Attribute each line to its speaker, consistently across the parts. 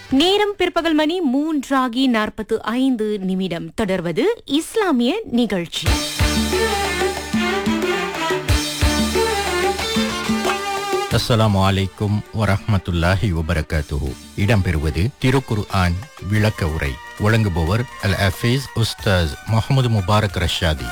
Speaker 1: நேரம் பிற்பகல் மணி மூன்றாகி நாற்பத்து ஐந்து நிமிடம் தொடர்வது இஸ்லாமிய நிகழ்ச்சி
Speaker 2: அஸ்ஸலாமு அலைக்கும் வரஹ்மத்துல்லாஹி வபரகாத்துஹு இடம்பெறுவது திருக்குர் ஆன் விளக்க உரை வழங்குபவர் அல் அஃபீஸ் உஸ்தாஸ் முகமது முபாரக் ரஷாதி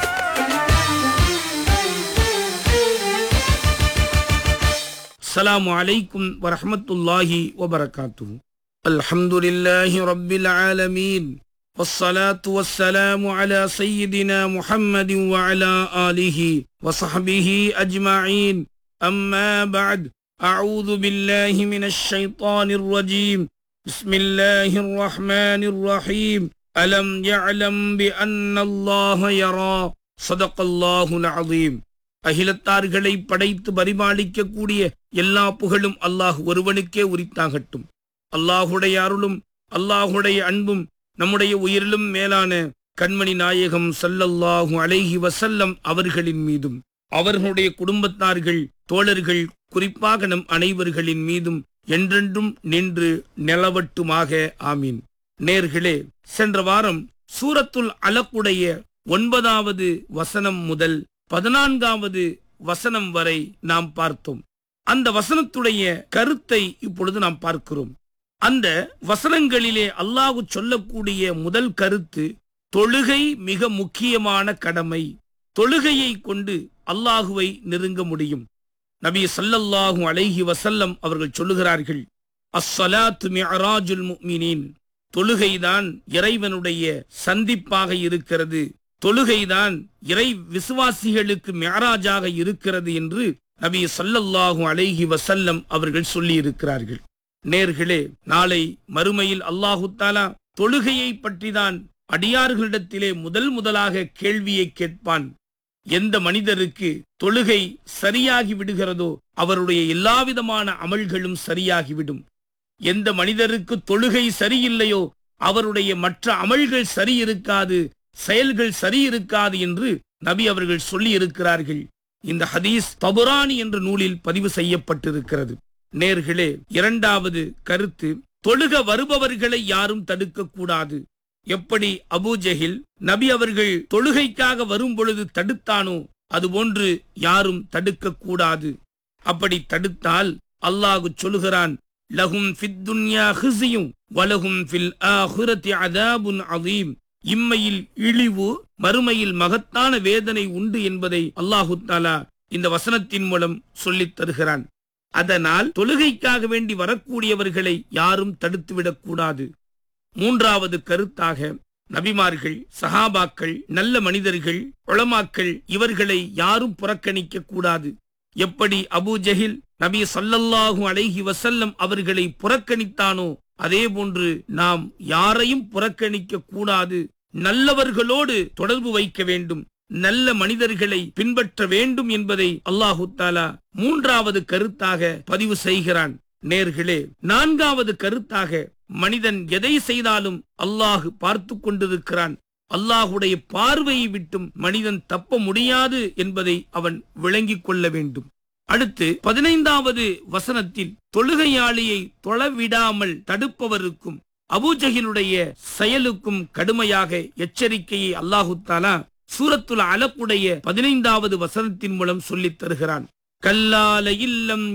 Speaker 3: السلام عليكم ورحمة الله وبركاته الحمد لله رب العالمين والصلاة والسلام على سيدنا محمد وعلى آله وصحبه أجمعين أما بعد أعوذ بالله من الشيطان الرجيم بسم الله الرحمن الرحيم ألم يعلم بأن الله يرى صدق الله العظيم அகிலத்தார்களை படைத்து பரிபாலிக்கக்கூடிய எல்லா புகழும் அல்லாஹ் ஒருவனுக்கே உரித்தாகட்டும் அல்லாஹுடைய அருளும் அல்லாஹுடைய அன்பும் நம்முடைய உயிரிலும் மேலான கண்மணி நாயகம் சல்லல்லாஹு அலைஹி வசல்லம் அவர்களின் மீதும் அவர்களுடைய குடும்பத்தார்கள் தோழர்கள் குறிப்பாக நம் அனைவர்களின் மீதும் என்றென்றும் நின்று நிலவட்டுமாக ஆமீன் நேர்களே சென்ற வாரம் சூரத்துல் அலக்குடைய ஒன்பதாவது வசனம் முதல் பதினான்காவது வசனம் வரை நாம் பார்த்தோம் அந்த வசனத்துடைய கருத்தை இப்பொழுது நாம் பார்க்கிறோம் அந்த வசனங்களிலே அல்லாஹு சொல்லக்கூடிய முதல் கருத்து தொழுகை மிக முக்கியமான கடமை தொழுகையை கொண்டு அல்லாஹுவை நெருங்க முடியும் நபி ஸல்லல்லாஹு அலைஹி வஸல்லம் அவர்கள் சொல்லுகிறார்கள் அஸ்ஸலாத்து மிஅராஜுல் முஃமினீன் தொழுகைதான் இறைவனுடைய சந்திப்பாக இருக்கிறது தொழுகைதான் இறை விசுவாசிகளுக்கு மியராஜாக இருக்கிறது என்று நபி ஸல்லல்லாஹு அலைஹி வஸல்லம் அவர்கள் சொல்லி இருக்கிறார்கள் நேர்களே நாளை மறுமையில் அல்லாஹு தாலா தொழுகையை பற்றிதான் அடியார்களிடத்திலே முதல் முதலாக கேள்வியை கேட்பான் எந்த மனிதருக்கு தொழுகை சரியாகி விடுகிறதோ அவருடைய எல்லாவிதமான அமல்களும் சரியாகிவிடும் எந்த மனிதருக்கு தொழுகை சரியில்லையோ அவருடைய மற்ற அமல்கள் சரி இருக்காது செயல்கள் சரி இருக்காது என்று நபி அவர்கள் சொல்லி இருக்கிறார்கள் இந்த ஹதீஸ் தபுரானி என்ற நூலில் பதிவு செய்யப்பட்டிருக்கிறது நேர்களே இரண்டாவது கருத்து தொழுக வருபவர்களை யாரும் தடுக்க கூடாது எப்படி அபூஜெஹில் நபி அவர்கள் தொழுகைக்காக வரும் பொழுது தடுத்தானோ அதுபோன்று யாரும் தடுக்க கூடாது அப்படி தடுத்தால் அல்லாஹு சொல்லுகிறான் லஹும் ஃபித் துன்யா ஹிஸியும் வலஹும் ஃபில் ஆஹிரத்தி அதாபுன் அதீம் இம்மையில் இழிவு மறுமையில் மகத்தான வேதனை உண்டு என்பதை அல்லாஹு தாலா இந்த வசனத்தின் மூலம் சொல்லித் தருகிறான் அதனால் தொழுகைக்காக வேண்டி வரக்கூடியவர்களை யாரும் தடுத்துவிடக் கூடாது மூன்றாவது கருத்தாக நபிமார்கள் சஹாபாக்கள் நல்ல மனிதர்கள் உளமாக்கள் இவர்களை யாரும் புறக்கணிக்க கூடாது எப்படி அபூ ஜஹில் நபி ஸல்லல்லாஹு அலைஹி வஸல்லம் அவர்களை புறக்கணித்தானோ அதே போன்று நாம் யாரையும் புறக்கணிக்க கூடாது நல்லவர்களோடு தொடர்பு வைக்க வேண்டும் நல்ல மனிதர்களை பின்பற்ற வேண்டும் என்பதை அல்லாஹு தாலா மூன்றாவது கருத்தாக பதிவு செய்கிறான் நேர்களே நான்காவது கருத்தாக மனிதன் எதை செய்தாலும் அல்லாஹு பார்த்து கொண்டிருக்கிறான் அல்லாஹுடைய பார்வையை விட்டும் மனிதன் தப்ப முடியாது என்பதை அவன் விளங்கிக் கொள்ள வேண்டும் அடுத்து பதினைந்தாவது வசனத்தில் தொழுகையாளியை தொழவிடாமல் தடுப்பவருக்கும் அபூஜகிலுடைய செயலுக்கும் கடுமையாக எச்சரிக்கையை அல்லாஹு தாலா சூரத்துல் அலக்குடைய பதினைந்தாவது வசனத்தின் மூலம் சொல்லித் தருகிறான் கல்லால இல்லம்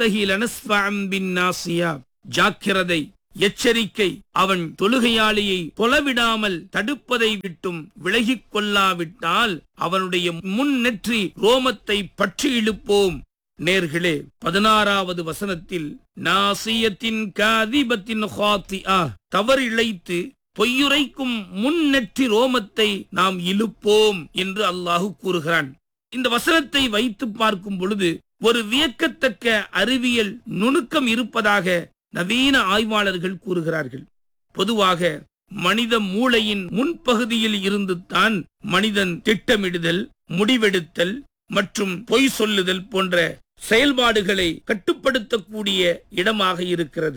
Speaker 3: நாசியா ஜாக்கிரதை எச்சரிக்கை அவன் தொழுகையாளியை தொலைவிடாமல் தடுப்பதை விட்டும் விலகிக் கொள்ளாவிட்டால் அவனுடைய முன் நெற்றி ரோமத்தை பற்றி இழுப்போம் நேர்களே பதினாறாவது வசனத்தில் நாசியத்தின் காதிபத்தின் ஹாத்திஆ தவறு இழைத்து பொய்யுரைக்கும் முன் நெற்றி ரோமத்தை நாம் இழுப்போம் என்று அல்லாஹு கூறுகிறான் இந்த வசனத்தை வைத்து பார்க்கும் பொழுது ஒரு வியக்கத்தக்க அறிவியல் நுணுக்கம் இருப்பதாக நவீன ஆய்வாளர்கள் கூறுகிறார்கள் பொதுவாக மனித மூளையின் முன்பகுதியில் இருந்து தான் மனிதன் திட்டமிடுதல் முடிவெடுத்தல் மற்றும் பொய் சொல்லுதல் போன்ற செயல்பாடுகளை கட்டுப்படுத்தக்கூடிய இடமாக இருக்கிறது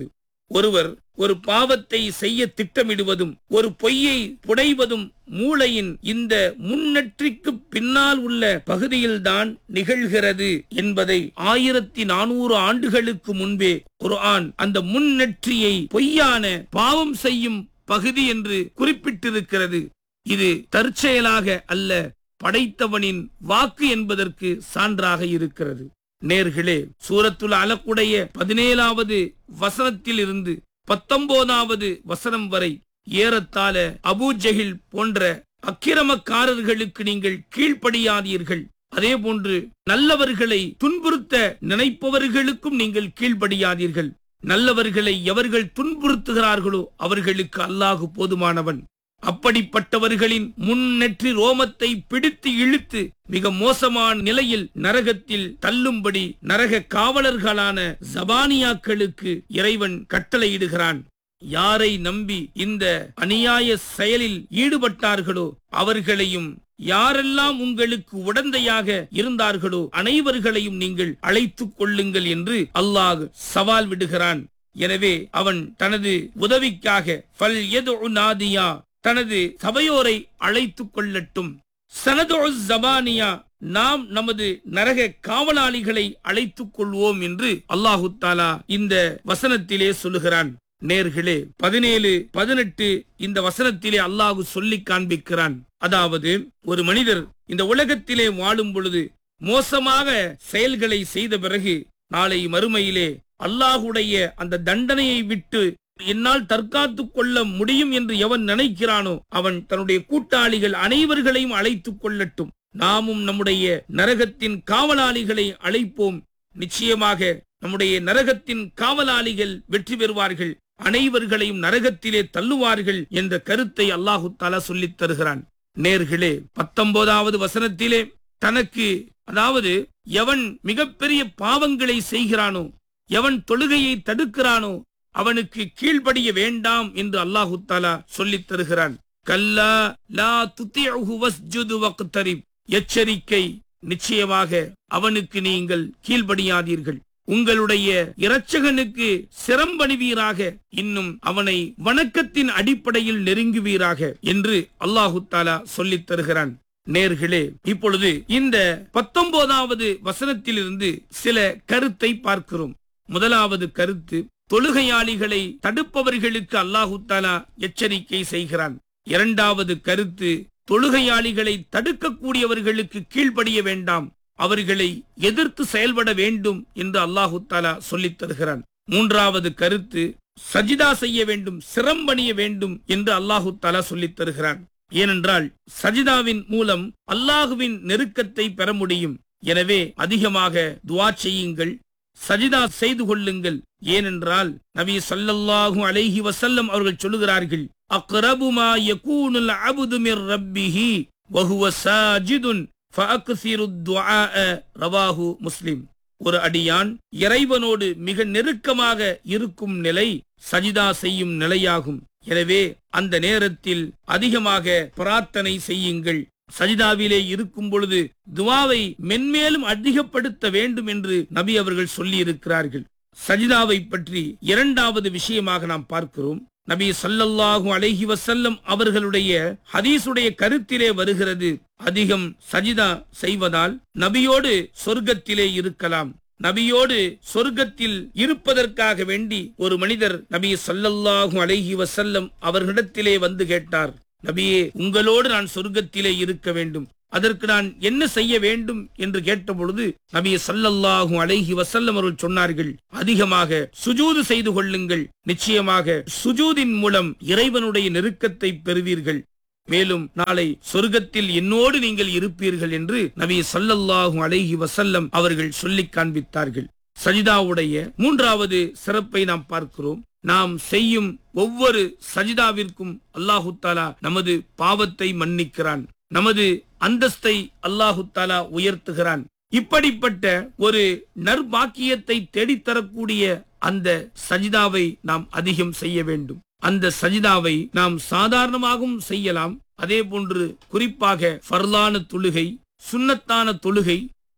Speaker 3: ஒருவர் ஒரு பாவத்தை செய்ய திட்டமிடுவதும் ஒரு பொய்யை புனைவதும் மூளையின் இந்த முன்னெற்றிக்கு பின்னால் உள்ள பகுதியில்தான் நிகழ்கிறது என்பதை ஆயிரத்தி நானூறு ஆண்டுகளுக்கு முன்பே குர்ஆன் அந்த முன்னெற்றியை பொய்யான பாவம் செய்யும் பகுதி என்று குறிப்பிட்டிருக்கிறது இது தற்செயலாக அல்ல படைத்தவனின் வாக்கு என்பதற்கு சான்றாக இருக்கிறது நேர்களே சூரத்துல் அலக்குடைய பதினேழாவது வசனத்தில் இருந்து பத்தொன்பதாவது வசனம் வரை ஏறத்தாழ அபூ ஜஹில் போன்ற அக்கிரமக்காரர்களுக்கு நீங்கள் கீழ்ப்படியாதீர்கள் அதே போன்று நல்லவர்களை துன்புறுத்த நினைப்பவர்களுக்கும் நீங்கள் கீழ்ப்படியாதீர்கள் நல்லவர்களை எவர்கள் துன்புறுத்துகிறார்களோ அவர்களுக்கு அல்லாஹு போதுமானவன் அப்படிப்பட்டவர்களின் முன்னெற்றி ரோமத்தை பிடித்து இழுத்து மிக மோசமான நிலையில் நரகத்தில் தள்ளும்படி நரக காவலர்களான ஜபானியாக்களுக்கு இறைவன் கட்டளையிடுகிறான் யாரை நம்பி இந்த அநியாய செயலில் ஈடுபட்டார்களோ அவர்களையும் யாரெல்லாம் உங்களுக்கு உடந்தையாக இருந்தார்களோ அனைவர்களையும் நீங்கள் அழைத்துக் கொள்ளுங்கள் என்று அல்லாஹ் சவால் விடுகிறான் எனவே அவன் தனது உதவிக்காக ஃபல் யதுஉ நாதியா தனது சபையோரை அழைத்துக் கொள்ளட்டும் சனது ஜபானியா நாம் நமது நரக காவலாளிகளை அழைத்துக் கொள்வோம் என்று அல்லாஹு தாலா இந்த வசனத்திலே சொல்லுகிறான் நேர்களே பதினேழு பதினெட்டு இந்த வசனத்திலே அல்லாஹு சொல்லி காண்பிக்கிறான் அதாவது ஒரு மனிதர் இந்த உலகத்திலே வாழும் பொழுது மோசமாக செயல்களை செய்த பிறகு நாளை மறுமையிலே அல்லாஹுடைய அந்த தண்டனையை விட்டு என்னால் தற்காத்துக் கொள்ள முடியும் என்று எவன் நினைக்கிறானோ அவன் தன்னுடைய கூட்டாளிகள் அனைவர்களையும் அழைத்துக் கொள்ளட்டும் நாமும் நம்முடைய நரகத்தின் காவலாளிகளை அழைப்போம் நிச்சயமாக நம்முடைய நரகத்தின் காவலாளிகள் வெற்றி பெறுவார்கள் அனைவர்களையும் நரகத்திலே தள்ளுவார்கள் என்ற கருத்தை அல்லாஹு தாலா சொல்லித் தருகிறான் நேர்களே பத்தொன்பதாவது வசனத்திலே தனக்கு அதாவது எவன் மிகப்பெரிய பாவங்களை செய்கிறானோ எவன் தொழுகையை தடுக்கிறானோ அவனுக்கு கீழ்ப்படிய வேண்டாம் என்று அல்லாஹு தாலா சொல்லித் தருகிறான் கல்லா லா துத்திஉஹு வஸ்ஜுது வக்தரிப் எச்சரிக்கை நிச்சயமாக அவனுக்கு நீங்கள் கீழ்ப்படியாதீர்கள் உங்களுடைய இரட்சகனுக்கு சிரம்பணிவீராக இன்னும் அவனை வணக்கத்தின் அடிப்படையில் நெருங்குவீராக என்று அல்லாஹு தாலா சொல்லித் தருகிறான் நேர்களே இப்பொழுது இந்த பத்தொன்பதாவது வசனத்திலிருந்து சில கருத்தை பார்க்கிறோம் முதலாவது கருத்து தொழுகையாளிகளை தடுப்பவர்களுக்கு அல்லாஹு தாலா எச்சரிக்கை செய்கிறான் இரண்டாவது கருத்து தொழுகையாளிகளை தடுக்கக்கூடியவர்களுக்கு கீழ்ப்படிய வேண்டாம் அவர்களை எதிர்த்து செயல்பட வேண்டும் என்று அல்லாஹு தாலா சொல்லித் தருகிறான் மூன்றாவது கருத்து சஜிதா செய்ய வேண்டும் சிரம்பணிய வேண்டும் என்று அல்லாஹு தாலா சொல்லித் தருகிறான் ஏனென்றால் சஜிதாவின் மூலம் அல்லாஹுவின் நெருக்கத்தை பெற முடியும் எனவே அதிகமாக துவா செய்யுங்கள் சஜிதா செய்து கொள்ளுங்கள் ஏனென்றால் நபி ஸல்லல்லாஹு அலைஹி வஸல்லம் அவர்கள் சொல்லுகிறார்கள் அக்ரபு மா யகூனுல் அப்து மிர் ரப்பிஹி வஹுவ சாஜிதுன் ஃபஅக்ஸிரு துஆஅ ரவாஹு முஸ்லிம் ஒரு அடியான் இறைவனோடு மிக நெருக்கமாக இருக்கும் நிலை சஜிதா செய்யும் நிலையாகும் எனவே அந்த நேரத்தில் அதிகமாக பிரார்த்தனை செய்யுங்கள் சஜிதாவிலே இருக்கும் பொழுது துவாவை மென்மேலும் அதிகப்படுத்த வேண்டும் என்று நபி அவர்கள் சொல்லி இருக்கிறார்கள் சஜிதாவை பற்றி இரண்டாவது விஷயமாக நாம் பார்க்கிறோம் நபி ஸல்லல்லாஹு அலைஹி வஸல்லம் அவர்களுடைய ஹதீஸுடைய கருத்திலே வருகிறது அதிகம் சஜிதா செய்வதால் நபியோடு சொர்க்கத்திலே இருக்கலாம் நபியோடு சொர்க்கத்தில் இருப்பதற்காக வேண்டி ஒரு மனிதர் நபி ஸல்லல்லாஹு அலைஹி வஸல்லம் அவர்களிடத்திலே வந்து கேட்டார் நபியே உங்களோடு நான் சொர்க்கத்திலே இருக்க வேண்டும் அதற்கு நான் என்ன செய்ய வேண்டும் என்று கேட்டபொழுது நபி ஸல்லல்லாஹு அலைஹி வஸல்லம் அவர்கள் சொன்னார்கள் அதிகமாக சுஜூது செய்து கொள்ளுங்கள் நிச்சயமாக சுஜூதின் மூலம் இறைவனுடைய நெருக்கத்தை பெறுவீர்கள் மேலும் நாளை சொர்க்கத்தில் என்னோடு நீங்கள் இருப்பீர்கள் என்று நபி ஸல்லல்லாஹு அலைஹி வஸல்லம் அவர்கள் சொல்லிக் காண்பித்தார்கள் சஜிதாவுடைய மூன்றாவது சிறப்பை நாம் பார்க்கிறோம் நாம் செய்யும் ஒவ்வொரு சஜிதாவிற்கும் அல்லாஹு தாலா நமது பாவத்தை மன்னிக்கிறான் நமது அந்தஸ்தை அல்லாஹு தாலா உயர்த்துகிறான் இப்படிப்பட்ட ஒரு நற்பாக்கியத்தை தேடித்தரக்கூடிய அந்த சஜிதாவை நாம் அதிகம் செய்ய வேண்டும் அந்த சஜிதாவை நாம் சாதாரணமாகவும் செய்யலாம் அதே போன்று குறிப்பாக ஃபர்லான தொழுகை சுன்னத்தான தொழுகை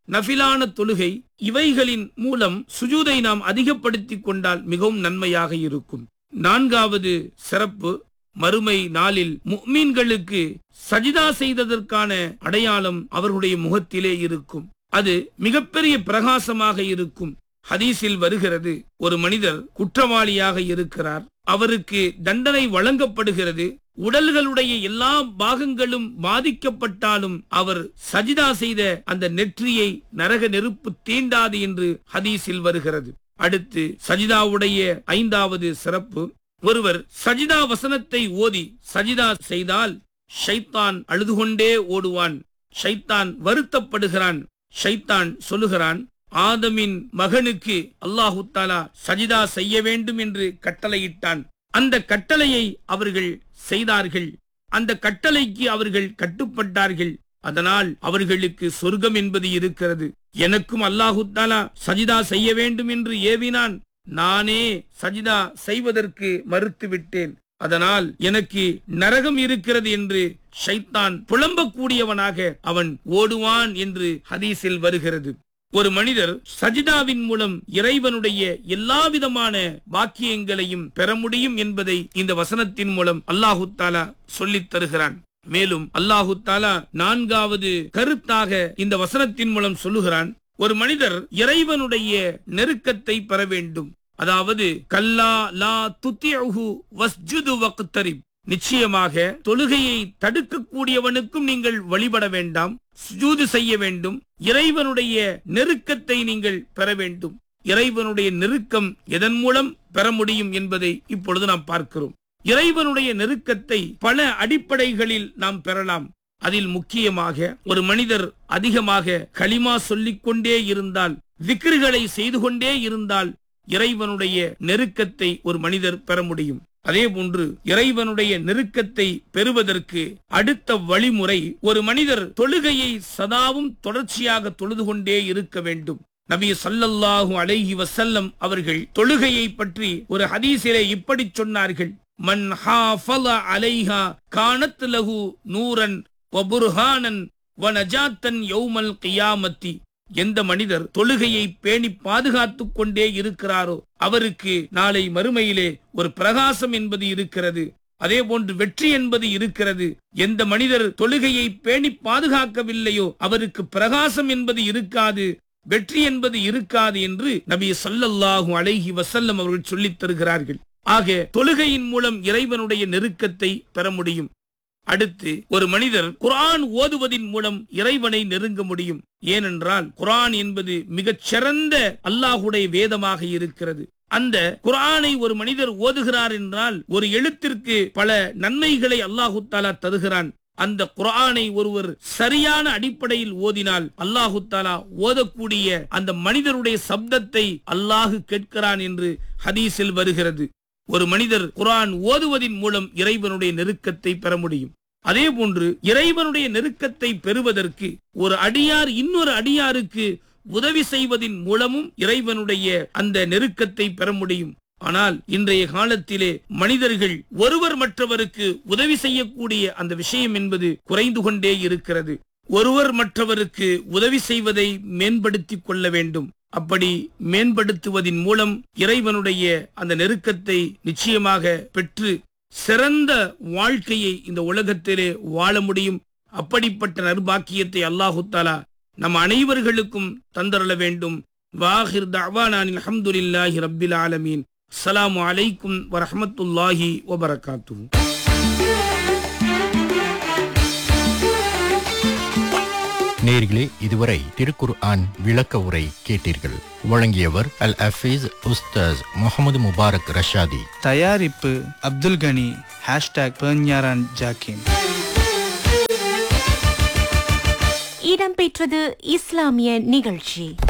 Speaker 3: நஃபிலான தொழுகை இவைகளின் மூலம் சுஜூதை நாம் அதிகப்படுத்திக் கொண்டால் மிகவும் நன்மையாக இருக்கும் நான்காவது சிறப்பு மறுமை நாளில் முக்மீன்களுக்கு சஜிதா செய்ததற்கான அடையாளம் அவர்களுடைய முகத்திலே இருக்கும் அது மிகப்பெரிய பிரகாசமாக இருக்கும் ஹதீஸில் வருகிறது ஒரு மனிதர் குற்றவாளியாக இருக்கிறார் அவருக்கு தண்டனை வழங்கப்படுகிறது உடல்களுடைய எல்லா பாகங்களும் பாதிக்கப்பட்டாலும் அவர் சஜிதா செய்த அந்த நெற்றியை நரக நெருப்பு தீண்டாது என்று ஹதீஸில் வருகிறது அடுத்து சஜிதாவுடைய ஐந்தாவது சிறப்பு ஒருவர் சஜிதா வசனத்தை ஓதி சஜிதா செய்தால் ஷைத்தான் அழுது கொண்டே ஓடுவான் ஷைத்தான் வருத்தப்படுகிறான் ஷைத்தான் சொல்லுகிறான் ஆதமின் மகனுக்கு அல்லாஹு தாலா சஜிதா செய்ய வேண்டும் என்று கட்டளையிட்டான் அந்த கட்டளையை அவர்கள் செய்தார்கள் அந்த கட்டளைக்கு அவர்கள் கட்டுப்பட்டார்கள் அதனால் அவர்களுக்கு சொர்க்கம் என்பது இருக்கிறது எனக்கும் அல்லாஹு தாலா சஜிதா செய்ய வேண்டும் என்று ஏவினான் நானே சஜிதா செய்வதற்கு மறுத்துவிட்டேன் அதனால் எனக்கு நரகம் இருக்கிறது என்று ஷைத்தான் புலம்பக்கூடியவனாக அவன் ஓடுவான் என்று ஹதீஸில் வருகிறது ஒரு மனிதர் சஜிதாவின் மூலம் இறைவனுடைய எல்லா விதமான பாக்கியங்களையும் பெற முடியும் என்பதை இந்த வசனத்தின் மூலம் அல்லாஹு தாலா சொல்லித் தருகிறான் மேலும் அல்லாஹு தாலா நான்காவது கருத்தாக இந்த வசனத்தின் மூலம் சொல்லுகிறான் ஒரு மனிதர் இறைவனுடைய நெருக்கத்தை பெற வேண்டும் அதாவது கல்லா லா துத்தியஹு வஸ்ஜுது வக்தரிப் நிச்சயமாக தொழுகையை தடுக்கக்கூடியவனுக்கும் நீங்கள் வழிபட வேண்டாம் சுஜூது செய்ய வேண்டும் இறைவனுடைய நெருக்கத்தை நீங்கள் பெற வேண்டும் இறைவனுடைய நெருக்கம் எதன் மூலம் பெற முடியும் என்பதை இப்பொழுது நாம் பார்க்கிறோம் இறைவனுடைய நெருக்கத்தை பல அடிப்படைகளில் நாம் பெறலாம் அதில் முக்கியமாக ஒரு மனிதர் அதிகமாக களிமா சொல்லிக் கொண்டே இருந்தால் விக்கிர்களை செய்து கொண்டே இருந்தால் இறைவனுடைய நெருக்கத்தை ஒரு மனிதர் பெற முடியும் அதே போன்று இறைவனுடைய நெருக்கத்தை பெறுவதற்கு அடுத்த வழிமுறை ஒரு மனிதர் தொழுகையை சதாவும் தொடர்ச்சியாக தொழுது கொண்டே இருக்க வேண்டும் நபி சல்லல்லாஹு அலைஹி வசல்லம் அவர்கள் தொழுகையை பற்றி ஒரு ஹதீஸிலே இப்படி சொன்னார்கள் மன் ஹாஃபல அலைஹா கானத் லஹு நூரன் வபுர்ஹானன் வனஜாத்தன் யௌமல் கியாமத்தி எந்த மனிதர் தொழுகையை பேணி பாதுகாத்துக் கொண்டே இருக்கிறாரோ அவருக்கு நாளை மறுமையிலே ஒரு பிரகாசம் என்பது இருக்கிறது அதே போன்று வெற்றி என்பது இருக்கிறது எந்த மனிதர் தொழுகையை பேணி பாதுகாக்கவில்லையோ அவருக்கு பிரகாசம் என்பது இருக்காது வெற்றி என்பது இருக்காது என்று நபி சொல்லல்லாஹு அலைஹி வசல்லம் அவர்கள் சொல்லித் தருகிறார்கள் ஆக தொழுகையின் மூலம் இறைவனுடைய நெருக்கத்தை பெற முடியும் அடுத்து ஒரு மனிதர் குரான் ஓதுவதின் மூலம் இறைவனை நெருங்க முடியும் ஏனென்றால் குரான் என்பது மிகச் சிறந்த அல்லாஹுடைய வேதமாக இருக்கிறது அந்த குரானை ஒரு மனிதர் ஓதுகிறார் என்றால் ஒரு எழுத்திற்கு பல நன்மைகளை அல்லாஹு தாலா தருகிறான் அந்த குரானை ஒருவர் சரியான அடிப்படையில் ஓதினால் அல்லாஹு தாலா ஓதக்கூடிய அந்த மனிதருடைய சப்தத்தை அல்லாஹு கேட்கிறான் என்று ஹதீஸில் வருகிறது ஒரு மனிதர் குரான் ஓதுவதின் மூலம் இறைவனுடைய நெருக்கத்தை பெற முடியும் அதே போன்று இறைவனுடைய நெருக்கத்தை பெறுவதற்கு ஒரு அடியார் இன்னொரு அடியாருக்கு உதவி செய்வதின் மூலமும் இறைவனுடைய அந்த நெருக்கத்தை பெற முடியும் ஆனால் இன்றைய காலத்திலே மனிதர்கள் ஒருவர் மற்றவருக்கு உதவி செய்யக்கூடிய அந்த விஷயம் என்பது குறைந்து கொண்டே இருக்கிறது ஒருவர் மற்றவருக்கு உதவி செய்வதை மேம்படுத்திக் கொள்ள வேண்டும் அப்படி மேம்படுத்துவதின் மூலம் இறைவனுடைய அந்த நெருக்கத்தை நிச்சயமாக பெற்று சிறந்த வாழ்க்கையை இந்த உலகத்திலே வாழ முடியும் அப்படிப்பட்ட நர்பாக்கியத்தை அல்லாஹு தாலா நம் அனைவர்களுக்கும் தந்தரள வேண்டும் வாஹிர் தவானானில் அஹமதுல்லாஹி ரப்பில் ஆலமீன் அஸ்ஸலாமு அலைக்கும் வரஹமத்துல்லாஹி வபரகாத்துஹு
Speaker 2: நேர்களே இதுவரை திருக்குர் ஆன் விளக்க உரை கேட்டீர்கள் வழங்கியவர் அல் அஃபீஸ் உஸ்தாஸ் முகமது முபாரக் ரஷாதி
Speaker 4: தயாரிப்பு அப்துல் கனி ஹேஷ்டாக் பெர்ஞாரான் ஜாக்கின்
Speaker 1: இடம்பெற்றது இஸ்லாமிய நிகழ்ச்சி